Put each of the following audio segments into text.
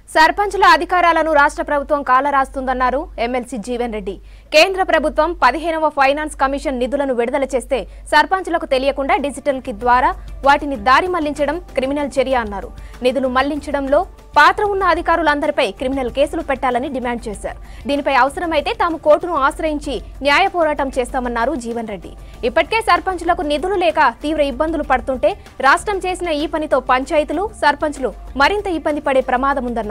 సర్పంచుల అధికారాలను రాష్ట్ర ప్రభుత్వం కాలరాస్తుందన్నారు ఎమ్మెల్సీ జీవన్ రెడ్డి కేంద్ర ప్రభుత్వం పదిహేనవ ఫైనాన్స్ కమిషన్ నిధులను విడుదల చేస్తే సర్పంచులకు తెలియకుండా డిజిటల్ కి ద్వారా వాటిని దారి మళ్లించడం క్రిమినల్ చర్య అన్నారు నిధులు మళ్లించడంలో పాత్ర ఉన్న అధికారులందరిపై క్రిమినల్ కేసులు పెట్టాలని డిమాండ్ చేశారు దీనిపై అవసరమైతే తాము కోర్టును ఆశ్రయించి న్యాయ పోరాటం చేస్తామన్నారు జీవన్ రెడ్డి ఇప్పటికే సర్పంచులకు నిధులు లేక తీవ్ర ఇబ్బందులు పడుతుంటే రాష్ట్రం చేసిన ఈ పనితో పంచాయతీలు సర్పంచులు మరింత ఇబ్బంది పడే ప్రమాదం ఉందన్నారు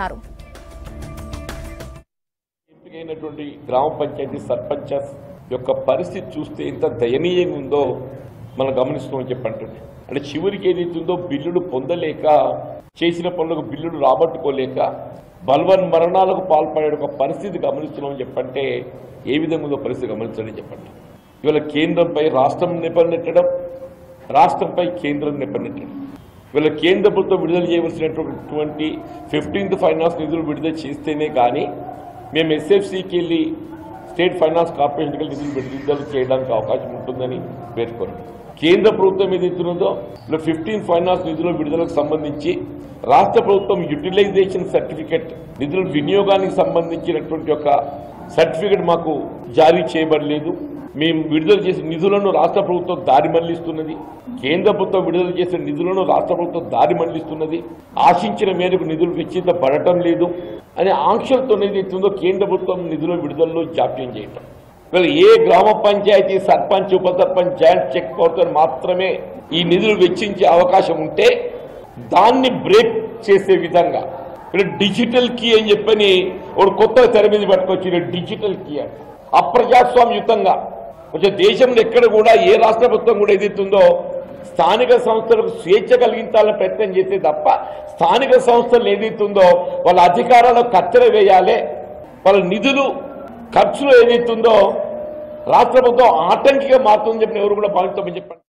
ఎంపికైనటువంటి గ్రామ పంచాయతీ సర్పంచ్ యొక్క పరిస్థితి చూస్తే ఎంత దయనీయంగా ఉందో మనం గమనిస్తున్నామని చెప్పంటుంది అంటే చివరికి ఏదైతుందో బిల్లులు పొందలేక చేసిన పనులకు బిల్లులు రాబట్టుకోలేక బలవన్ మరణాలకు పాల్పడే ఒక పరిస్థితి గమనిస్తున్నామని చెప్పంటే ఏ విధంగా ఉందో పరిస్థితి గమనించండి చెప్పండి ఇవాళ కేంద్రంపై రాష్ట్రం నెపనెట్టడం రాష్ట్రంపై కేంద్రం నెపనెట్టడం వీళ్ళ కేంద్ర ప్రభుత్వం విడుదల చేయవలసినటువంటి ఫిఫ్టీన్త్ ఫైనాన్స్ నిధులు విడుదల చేస్తేనే కానీ మేము ఎస్ఎఫ్సికి వెళ్ళి స్టేట్ ఫైనాన్స్ కార్పొరేషన్కి వెళ్ళి నిధులు విడుదల చేయడానికి అవకాశం ఉంటుందని పేర్కొన్నాం కేంద్ర ప్రభుత్వం ఏదైతే ఉన్నదో ఇలా ఫిఫ్టీన్ ఫైనాన్స్ నిధుల విడుదలకు సంబంధించి రాష్ట్ర ప్రభుత్వం యూటిలైజేషన్ సర్టిఫికెట్ నిధుల వినియోగానికి సంబంధించినటువంటి ఒక సర్టిఫికెట్ మాకు జారీ చేయబడలేదు మేము విడుదల చేసిన నిధులను రాష్ట్ర ప్రభుత్వం దారి మళ్లిస్తున్నది కేంద్ర ప్రభుత్వం విడుదల చేసిన నిధులను రాష్ట్ర ప్రభుత్వం దారి మళ్లిస్తున్నది ఆశించిన మేరకు నిధులు వెచ్చించబడటం లేదు అనే ఆంక్షలతో ఏదైతుందో కేంద్ర ప్రభుత్వం నిధుల విడుదలలో జాప్యం చేయటం వీళ్ళు ఏ గ్రామ పంచాయతీ సర్పంచ్ ఉప సర్పంచ్ జాయింట్ చెక్ పవర్తో మాత్రమే ఈ నిధులు వెచ్చించే అవకాశం ఉంటే దాన్ని బ్రేక్ చేసే విధంగా వీళ్ళు డిజిటల్ కీ అని చెప్పని ఒక కొత్త తెర మీద పట్టుకొచ్చి వీళ్ళు డిజిటల్ కీ అంట అప్రజాస్వామ్యుతంగా కొంచెం దేశంలో ఎక్కడ కూడా ఏ రాష్ట్ర ప్రభుత్వం కూడా ఏదైతుందో స్థానిక సంస్థలకు స్వేచ్ఛ కలిగించాలని ప్రయత్నం చేస్తే తప్ప స్థానిక సంస్థలు ఏదైతుందో వాళ్ళ అధికారాలకు కత్తెర వేయాలి వాళ్ళ నిధులు ఖర్చులు ఏదైతుందో రాష్ట్ర ప్రభుత్వం ఆటంకిగా మారుతుందని చెప్పిన ఎవరు కూడా భావిస్తామని చెప్పండి